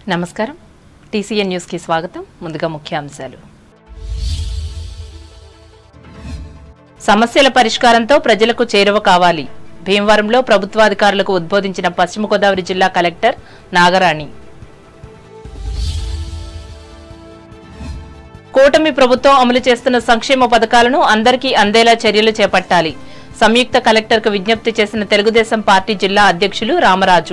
నమస్కారం టీసీఎన్ న్యూస్కి స్వాగతం ముందుగా ముఖ్యాంశాలు సమస్యల పరిష్కారంతో ప్రజలకు చేరువ కావాలి భీమవరంలో ప్రభుత్వాధికారులకు ఉద్బోధించిన పశ్చిమ గోదావరి జిల్లా కలెక్టర్ నాగరాణి కూటమి ప్రభుత్వం అమలు చేస్తున్న సంక్షేమ పథకాలను అందరికీ అందేలా చర్యలు చేపట్టాలి సంయుక్త కలెక్టర్కు విజ్ఞప్తి చేసిన తెలుగుదేశం పార్టీ జిల్లా అధ్యక్షులు రామరాజు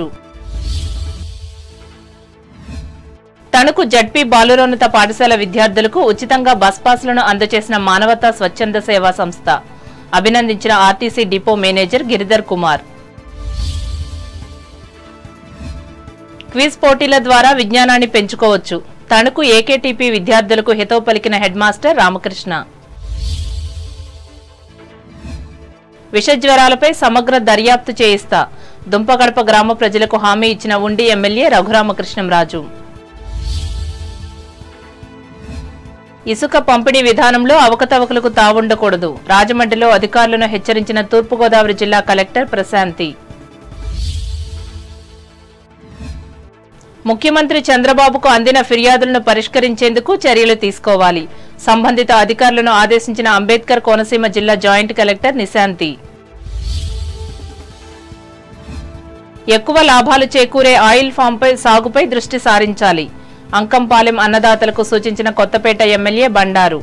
తణుకు జడ్పీ బాలురోన్నత పాఠశాల విద్యార్థులకు ఉచితంగా బస్ పాస్లను అందజేసిన మానవతా స్వచ్ఛంద సేవా సంస్థ అభినందించిన RTC depot manager Giridhar Kumar quiz పోటీల ద్వారా విజ్ఞానాన్ని పెంచుకోవచ్చు తణుకు ఏకేటీపీ విద్యార్థులకు హితవు పలికిన హెడ్ మాస్టర్ రామకృష్ణ విష జ్వరాలపై సమగ్ర దర్యాప్తు చేయిస్తా దుంపగడప గ్రామ ప్రజలకు హామీ ఇచ్చిన ఉండి ఎమ్మెల్యే రఘురామకృష్ణంరాజు ఇసుక పంపిణీ విధానంలో అవకతవకలకు తావుండకూడదు రాజమండ్రిలో అధికారులను హెచ్చరించిన తూర్పుగోదావరి జిల్లా కలెక్టర్ ప్రశాంతి ముఖ్యమంత్రి చంద్రబాబుకు అందిన ఫిర్యాదులను పరిష్కరించేందుకు చర్యలు తీసుకోవాలి సంబంధిత అధికారులను ఆదేశించిన అంబేద్కర్ కోనసీమ జిల్లా జాయింట్ కలెక్టర్ నిశాంతి ఎక్కువ లాభాలు చేకూరే ఆయిల్ ఫామ్పై సాగుపై దృష్టి సారించాలి అంకంపాలెం అన్నదాతలకు సూచించిన కొత్తపేట ఎమ్మెల్యే బండారు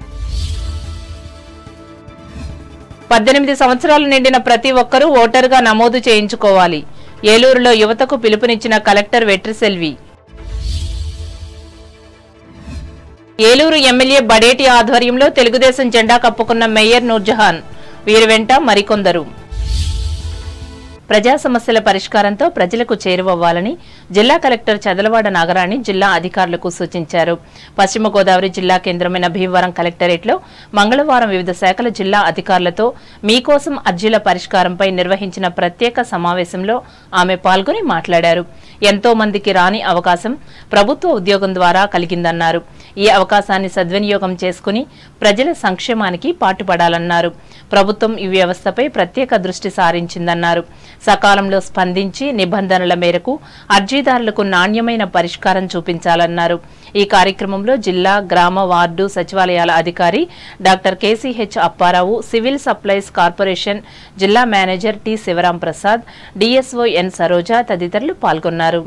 పద్దెనిమిది సంవత్సరాలు నిండిన ప్రతి ఒక్కరూ ఓటరుగా నమోదు చేయించుకోవాలి ఏలూరులో యువతకు పిలుపునిచ్చిన కలెక్టర్ వెట్రిసెల్వి ఏలూరు ఎమ్మెల్యే బడేటి ఆధ్వర్యంలో తెలుగుదేశం జెండా కప్పుకున్న మేయర్ నూర్జహాన్ వీరి వెంట మరికొందరు ప్రజా సమస్యల పరిష్కారంతో ప్రజలకు చేరువవ్వాలని జిల్లా కలెక్టర్ చదలవాడ నాగరాణి జిల్లా అధికారులకు సూచించారు పశ్చిమ గోదావరి జిల్లా కేంద్రమైన భీమవరం కలెక్టరేట్లో మంగళవారం వివిధ శాఖల జిల్లా అధికారులతో మీకోసం అర్జీల పరిష్కారంపై నిర్వహించిన ప్రత్యేక సమావేశంలో ఆమె పాల్గొని మాట్లాడారు ఎంతో మందికి రాని అవకాశం ప్రభుత్వ ఉద్యోగం ద్వారా కలిగిందన్నారు ఈ అవకాశాన్ని సద్వినియోగం చేసుకుని ప్రజల సంక్షేమానికి పాటుపడాలన్నారు ప్రభుత్వం ఈ వ్యవస్థపై ప్రత్యేక దృష్టి సారించిందన్నారు సకాలంలో స్పందించి నిబంధనల మేరకు అర్జీదారులకు నాణ్యమైన పరిష్కారం చూపించాలన్నారు ఈ కార్యక్రమంలో జిల్లా గ్రామ వార్డు సచివాలయాల అధికారి doctor KCH Apparao civil supplies corporation జిల్లా manager T Sivaram Prasad DSO N Saroja తదితరులు పాల్గొన్నారు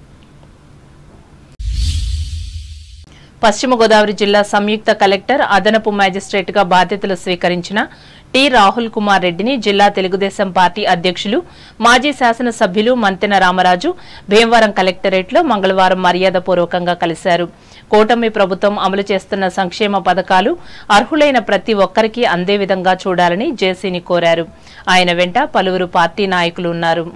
పశ్చిమ గోదావరి జిల్లా సంయుక్త కలెక్టర్ అదనపు మ్యాజిస్ట్రేట్ గా బాధ్యతలు స్వీకరించిన టి రాహుల్ కుమార్ రెడ్డిని జిల్లా తెలుగుదేశం పార్టీ అధ్యక్షులు మాజీ శాసనసభ్యులు మంతెన రామరాజు భీమవరం కలెక్టరేట్లో మంగళవారం మర్యాదపూర్వకంగా కలిశారు కూటమి ప్రభుత్వం అమలు చేస్తున్న సంక్షేమ పథకాలు అర్హులైన ప్రతి ఒక్కరికి అందే విధంగా చూడాలని జేసీని కోరారు ఆయన వెంట పలువురు పార్టీ నాయకులు ఉన్నారు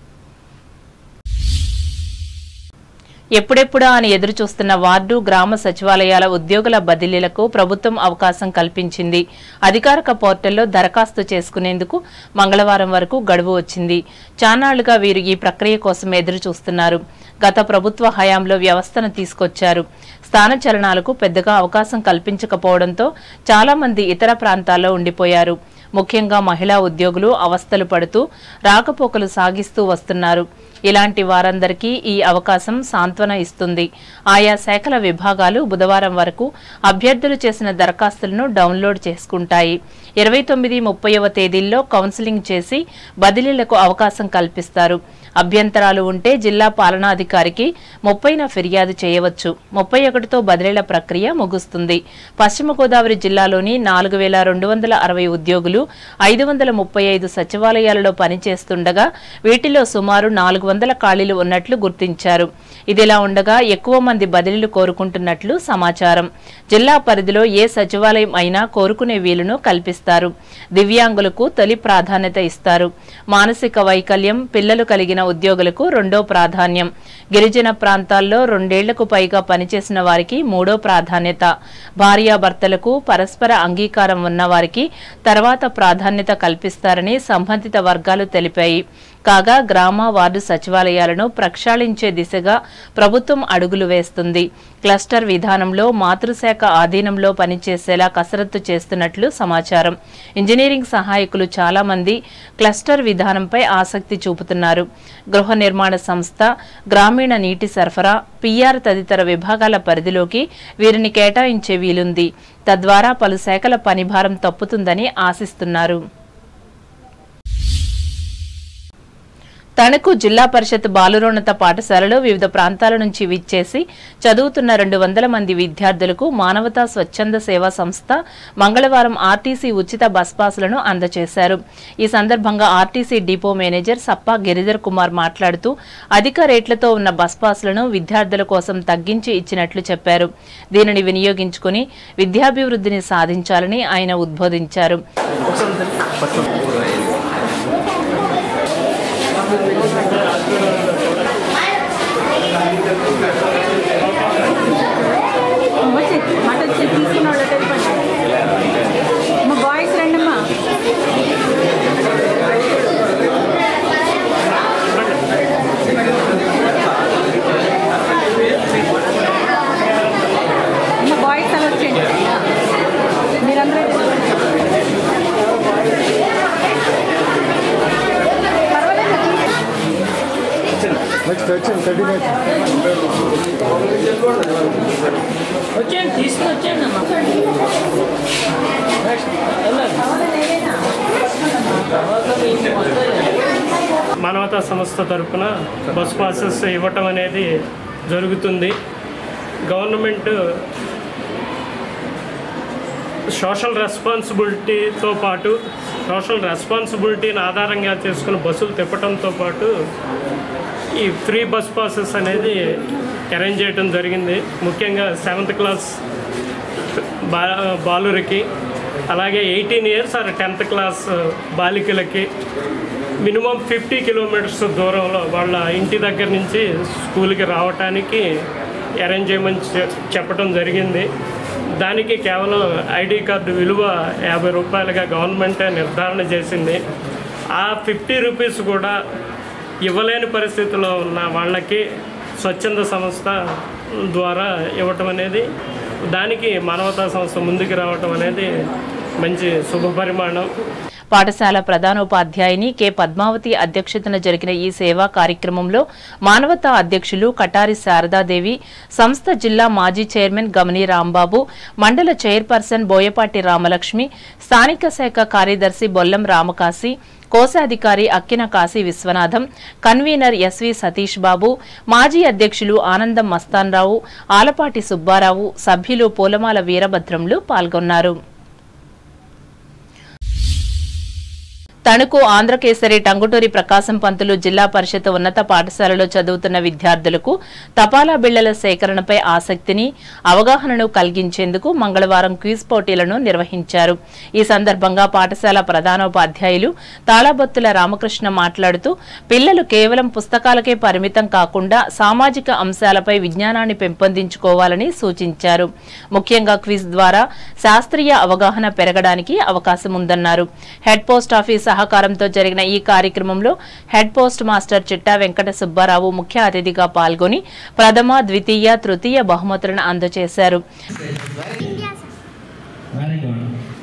ఎప్పుడెప్పుడా అని ఎదురు చూస్తున్న వార్డు గ్రామ సచివాలయాల ఉద్యోగుల బదిలీలకు ప్రభుత్వం అవకాశం కల్పించింది అధికారిక పోర్టల్లో దరఖాస్తు చేసుకునేందుకు మంగళవారం వరకు గడువు వచ్చింది చానాళ్లుగా వీరు ఈ ప్రక్రియ కోసం ఎదురు చూస్తున్నారు గత ప్రభుత్వ హయాంలో వ్యవస్థను తీసుకొచ్చారు స్థానచలనాలకు పెద్దగా అవకాశం కల్పించకపోవడంతో చాలా మంది ఇతర ప్రాంతాల్లో ఉండిపోయారు ముఖ్యంగా మహిళా ఉద్యోగులు అవస్థలు పడుతూ రాకపోకలు సాగిస్తూ వస్తున్నారు ఇలాంటి వారందరికీ ఈ అవకాశం సాంత్వన ఇస్తుంది ఆయా శాఖల విభాగాలు బుధవారం వరకు అభ్యర్థులు చేసిన దరఖాస్తులను డౌన్లోడ్ చేసుకుంటాయి ఇరవై తొమ్మిది ముప్పైవ తేదీల్లో కౌన్సిలింగ్ చేసి బదిలీలకు అవకాశం కల్పిస్తారు అభ్యంతరాలు ఉంటే జిల్లా పాలనాధికారికి ముప్పైన ఫిర్యాదు చేయవచ్చు ముప్పై ఒకటితో బదిలీల ప్రక్రియ ముగుస్తుంది పశ్చిమ గోదావరి జిల్లాలోని నాలుగు వేల రెండు వందల అరవై ఉద్యోగులు ఐదు వందల ముప్పై ఐదు సచివాలయాలలో పనిచేస్తుండగా వీటిలో సుమారు నాలుగు వందల ఖాళీలు ఉన్నట్లు గుర్తించారు ఇదిలా ఉండగా ఎక్కువ మంది బదిలీలు కోరుకుంటున్నట్లు సమాచారం జిల్లా పరిధిలో ఏ సచివాలయం అయినా కోరుకునే వీలును కల్పిస్తారు దివ్యాంగులకు తొలి ప్రాధాన్యత ఇస్తారు మానసిక వైకల్యం పిల్లలు కలిగిన ఉద్యోగులకు రెండో ప్రాధాన్యం గిరిజన ప్రాంతాల్లో రెండేళ్లకు పైగా పనిచేసిన వారికి మూడో ప్రాధాన్యత భార్యాభర్తలకు పరస్పర అంగీకారం ఉన్న వారికి తర్వాత ప్రాధాన్యత కల్పిస్తారని సంబంధిత వర్గాలు తెలిపాయి కాగా గ్రామ వార్డు సచివాలయాలను ప్రక్షాళించే దిశగా ప్రభుత్వం అడుగులు వేస్తుంది క్లస్టర్ విధానంలో మాతృశాఖ ఆధీనంలో పనిచేసేలా కసరత్తు చేస్తున్నట్లు సమాచారం ఇంజనీరింగ్ సహాయకులు చాలా మంది క్లస్టర్ విధానంపై ఆసక్తి చూపుతున్నారు గృహ నిర్మాణ సంస్థ గ్రామీణ నీటి సరఫరా పిఆర్ తదితర విభాగాల పరిధిలోకి వీరిని కేటాయించే వీలుంది తద్వారా పలు శాఖల పనిభారం తప్పుతుందని ఆశిస్తున్నారు తణుకు జిల్లా పరిషత్ బాలురోన్నత పాఠశాలలో వివిధ ప్రాంతాల నుంచి విచ్చేసి చదువుతున్న రెండు వందల మంది విద్యార్థులకు మానవతా స్వచ్ఛంద సేవా సంస్థ మంగళవారం ఆర్టీసీ ఉచిత బస్ పాసులను అందజేశారు ఈ సందర్భంగా RTC depot manager Sappa Giridhar Kumar మాట్లాడుతూ అధిక రేట్లతో ఉన్న బస్ పాసులను విద్యార్థుల కోసం తగ్గించి ఇచ్చినట్లు చెప్పారు దీనిని వినియోగించుకుని విద్యాభివృద్ధిని సాధించాలని ఆయన ఉద్బోధించారు వచ్చి మాట వచ్చి తీసుకున్న వాళ్ళ మా బాయ్స్ రండమ్మా మా బాయ్స్ అలా వచ్చేయండి మీరందరూ నెక్స్ట్ వచ్చింది థర్టీ నెక్స్ట్ వచ్చేయండి తీసుకుని వచ్చేయండి అమ్మా మానవతా సంస్థ తరపున బస్ పాసెస్ ఇవ్వటం అనేది జరుగుతుంది గవర్నమెంట్ సోషల్ రెస్పాన్సిబిలిటీతో పాటు సోషల్ రెస్పాన్సిబిలిటీని ఆధారంగా చేసుకుని బస్సులు తిప్పడంతో పాటు ఈ ఫ్రీ బస్ పాసెస్ అనేది అరేంజ్ చేయడం జరిగింది ముఖ్యంగా సెవెంత్ క్లాస్ బా బాలురికి అలాగే eighteen years or tenth class బాలికలకి మినిమం ఫిఫ్టీ కిలోమీటర్స్ దూరంలో వాళ్ళ ఇంటి దగ్గర నుంచి స్కూల్కి రావటానికి అరేంజ్ చేయమని చె- చెప్పడం జరిగింది దానికి కేవలం ఐడి కార్డు విలువ యాభై రూపాయలుగా గవర్నమెంటే నిర్ధారణ చేసింది ఆ ఫిఫ్టీ రూపీస్ కూడా ఇవ్వలేని పరిస్థితిలో ఉన్న వాళ్ళకి స్వచ్ఛంద సంస్థ ద్వారా ఇవ్వటం అనేది దానికి మానవతా సంస్థ ముందుకు రావటం అనేది మంచి శుభ పరిమాణం పాఠశాల ప్రధానోపాధ్యాయుని కె పద్మావతి అధ్యక్షతన జరిగిన ఈ సేవా కార్యక్రమంలో మానవతా అధ్యక్షులు కటారి శారదాదేవి సంస్థ జిల్లా మాజీ చైర్మన్ గమని రాంబాబు మండల చైర్పర్సన్ బోయపాటి రామలక్ష్మి స్థానిక శాఖ కార్యదర్శి బొల్లం రామకాశి కోశాధికారి అక్కిన కాశీ విశ్వనాథం కన్వీనర్ ఎస్వి సతీష్ బాబు మాజీ అధ్యక్షులు ఆనందం మస్తాన్రావు ఆలపాటి సుబ్బారావు సభ్యులు పూలమాల వీరభద్రంలు పాల్గొన్నారు తణుకు ఆంధ్రకేసరి టంగుటూరి ప్రకాశం పంతులు జిల్లా పరిషత్ ఉన్నత పాఠశాలలో చదువుతున్న విద్యార్థులకు తపాలా బిళ్లల సేకరణపై ఆసక్తిని అవగాహనను కలిగించేందుకు మంగళవారం క్విజ్ పోటీలను నిర్వహించారు ఈ సందర్భంగా పాఠశాల ప్రధానోపాధ్యాయులు తాళబొత్తుల రామకృష్ణ మాట్లాడుతూ పిల్లలు కేవలం పుస్తకాలకే పరిమితం కాకుండా సామాజిక అంశాలపై విజ్ఞానాన్ని పెంపొందించుకోవాలని సూచించారు ముఖ్యంగా క్విజ్ ద్వారా శాస్త్రీయ అవగాహన పెరగడానికి అవకాశం ఉందన్నారు హెడ్ పోస్ట్ ఆఫీస్ సహకారంతో జరిగిన ఈ కార్యక్రమంలో హెడ్ పోస్ట్ మాస్టర్ చిట్టా వెంకట సుబ్బారావు ముఖ్య అతిథిగా పాల్గొని ప్రథమ ద్వితీయ తృతీయ బహుమతులను అందజేశారు వెరీ గుడ్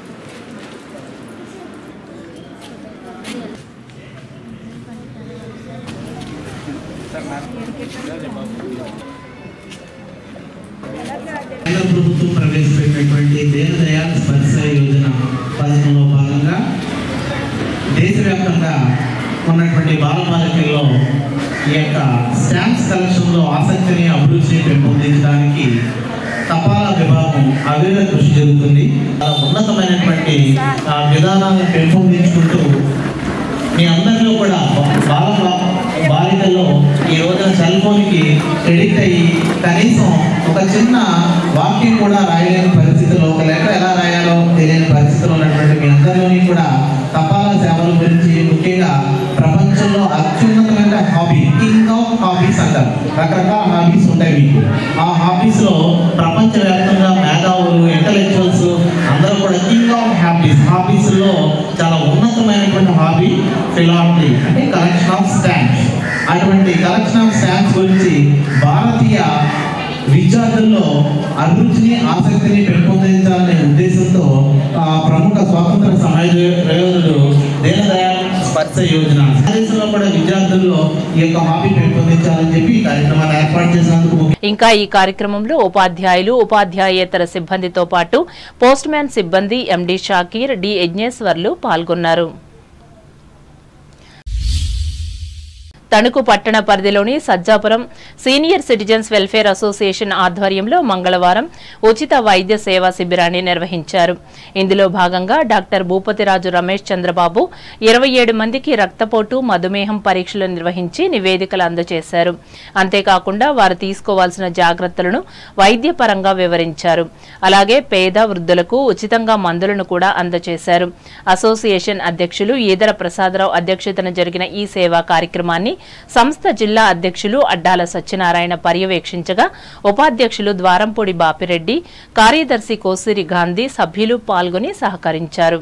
కేంద్ర ప్రభుత్వం ప్రవేశపెట్టినటువంటి దీన్ దయాళ్ స్పర్శ యోజన పథకంలో భాగంగా దేశవ్యాప్తంగా ఉన్నటువంటి బాలబాలికల్లో ఈ యొక్క స్టాంప్స్ కలెక్షన్లో ఆసక్తిని అభిరుచిని పెంపొందించడానికి తపాలా విభాగం అవిర కృషి జరుగుతుంది చాలా ఉన్నతమైనటువంటి ఆ విధానాలను పెంపొందించుకుంటూ మీ అందరిలో కూడా బాల బాలికల్లో ఈ రోజున సెల్ ఫోన్కి ఎడిక్ట్ అయ్యి కనీసం ఒక చిన్న వాక్యం కూడా రాయలేని పరిస్థితిలో ఒక లెటర్ ఎలా రాయాలో తెలియని పరిస్థితిలో ఉన్నటువంటి మీ అందరిలోని కూడా తపాలా సేవల గురించి ముఖ్యంగా ప్రపంచంలో అత్యున్నతమైన హాబీ కింగ్ ఆఫ్ హాబీస్ అంటారు రకరకాల హాబీస్ ఉంటాయి మీకు ఆ హాబీస్ లో ప్రపంచవ్యాప్తంగా మేధావులు ఇంటలెక్చువల్స్ అందరూ కూడా కింగ్ ఆఫ్ హాబీస్ హాబీస్ లో చాలా ఉన్నతమైనటువంటి హాబీ ఫిలాటరీ అంటే కలెక్షన్ ఆఫ్ స్టాంప్స్ అటువంటి కలెక్షన్ ఆఫ్ స్టాంప్స్ గురించి భారతీయ విద్యార్థుల్లో అభిరుచిని ఆసక్తిని పెంపొందించాలనే ఉద్దేశంతో ఆ, ప్రముఖ స్వాతంత్ర సమాజ ప్రయోజకుడు దీనదయాళ్ స్పర్శ యోజన దేశంలో కూడా విద్యార్థుల్లో ఈ యొక్క హాబీ పెంపొందించాలని చెప్పి ఈ కార్యక్రమాన్ని ఏర్పాటు చేసినందుకు ముఖ్య ఇంకా ఈ కార్యక్రమంలో ఉపాధ్యాయులు ఉపాధ్యాయేతర సిబ్బందితో పాటు పోస్ట్ మ్యాన్ సిబ్బంది ఎండి షాకీర్ డి యజ్ఞేశ్వర్లు పాల్గొన్నారు తణుకు పట్టణ పరిధిలోని Sajjapuram senior citizens welfare association ఆధ్వర్యంలో మంగళవారం ఉచిత వైద్య సేవా శిబిరాన్ని నిర్వహించారు ఇందులో భాగంగా డాక్టర్ భూపతిరాజు రమేష్ చంద్రబాబు ఇరవై ఏడు మందికి రక్తపోటు మధుమేహం పరీక్షలు నిర్వహించి నివేదికలు అందజేశారు అంతేకాకుండా వారు తీసుకోవాల్సిన జాగ్రత్తలను వైద్యపరంగా వివరించారు అలాగే పేద వృద్ధులకు ఉచితంగా మందులను కూడా అందజేశారు అసోసియేషన్ అధ్యక్షులు ఈదర ప్రసాదరావు అధ్యక్షతన జరిగిన ఈ సేవా కార్యక్రమాన్ని సంస్థ జిల్లా అధ్యక్షులు అడ్డాల సత్యనారాయణ పర్యవేక్షించగా ఉపాధ్యక్షులు ద్వారంపూడి బాపిరెడ్డి కార్యదర్శి కోసిరి గాంధీ సభ్యులు పాల్గొని సహకరించారు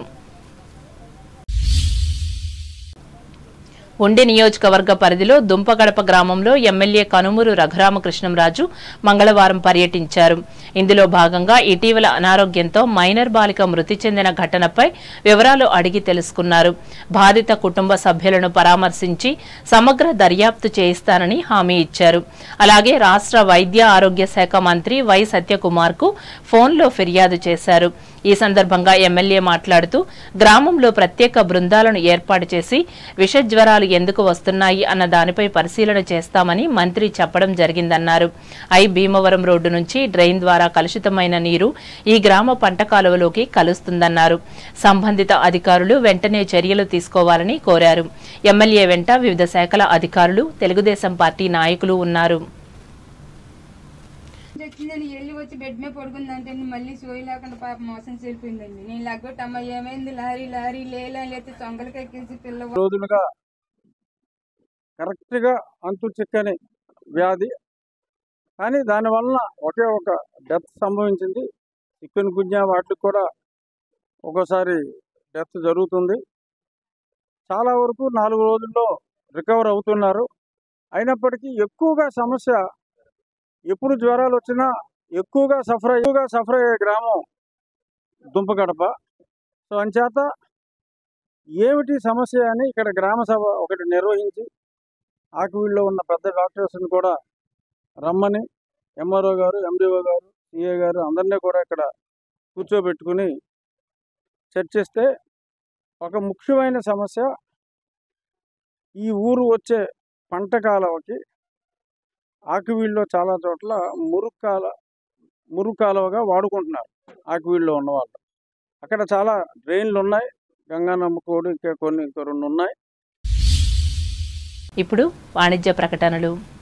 ఉండి నియోజకవర్గ పరిధిలో దుంపగడప గ్రామంలో ఎమ్మెల్యే కనుమూరు రఘురామకృష్ణంరాజు మంగళవారం పర్యటించారు ఇందులో భాగంగా ఇటీవల అనారోగ్యంతో మైనర్ బాలిక మృతి చెందిన ఘటనపై వివరాలు అడిగి తెలుసుకున్నారు బాధిత కుటుంబ సభ్యులను పరామర్శించి సమగ్ర దర్యాప్తు చేయిస్తానని హామీ ఇచ్చారు అలాగే రాష్ట్ర వైద్య ఆరోగ్య శాఖ మంత్రి వై సత్యకుమార్ కు ఫోన్లో ఫిర్యాదు చేశారు ఈ సందర్భంగా ఎమ్మెల్యే మాట్లాడుతూ గ్రామంలో ప్రత్యేక బృందాలను ఏర్పాటు చేసి విషజ్వరాలు ఎందుకు వస్తున్నాయి అన్న దానిపై పరిశీలన చేస్తామని మంత్రి చెప్పడం జరిగిందన్నారు ఐ భీమవరం రోడ్డు నుంచి డ్రైన్ ద్వారా కలుషితమైన నీరు ఈ గ్రామ పంట కాలువలోకి కలుస్తుందన్నారు సంబంధిత అధికారులు వెంటనే చర్యలు తీసుకోవాలని కోరారు ఎమ్మెల్యే వెంట వివిధ శాఖల అధికారులు తెలుగుదేశం పార్టీ నాయకులు ఉన్నారు వచ్చిందని వెళ్ళి వచ్చి బెడ్ మీద పడుకుందంటే మళ్ళీ సోయి లేకుండా పాప మోసం చేరిపోయిందండి నేను లగ్గొట్టమ్మ ఏమైంది లారీ లారీ లేలా లేకపోతే సొంగలకి ఎక్కేసి పిల్ల రోజులుగా కరెక్ట్గా అంతు చిక్కని వ్యాధి కానీ దానివలన ఒకే ఒక డెత్ సంభవించింది చికెన్ గుంజా వాటికి కూడా ఒక్కోసారి డెత్ జరుగుతుంది చాలా వరకు నాలుగు రోజుల్లో రికవర్ అవుతున్నారు అయినప్పటికీ ఎక్కువగా సమస్య ఎప్పుడు జ్వరాలు వచ్చినా ఎక్కువగా సఫర్ ఎక్కువగా సఫర్ అయ్యే గ్రామం దుంపగడప సో అంచేత ఏమిటి సమస్య అని ఇక్కడ గ్రామ సభ ఒకటి నిర్వహించి ఆకువీళ్ళలో ఉన్న పెద్ద డాక్టర్స్ని కూడా రమ్మని ఎంఆర్ఓ గారు ఎండిఓ గారు సిఏ గారు అందరినీ కూడా ఇక్కడ కూర్చోబెట్టుకుని చర్చిస్తే ఒక ముఖ్యమైన సమస్య ఈ ఊరు వచ్చే పంట కాలువకి ఆకువీళ్ళలో చాలా చోట్ల మురుక్కాల మురుకాలువగా వాడుకుంటున్నారు ఆకువీళ్ళలో ఉన్నవాళ్ళు అక్కడ చాలా డ్రైన్లు ఉన్నాయి గంగానమ్మకోడు ఇంకా కొన్ని ఇంకో రెండు ఉన్నాయి ఇప్పుడు వాణిజ్య ప్రకటనలు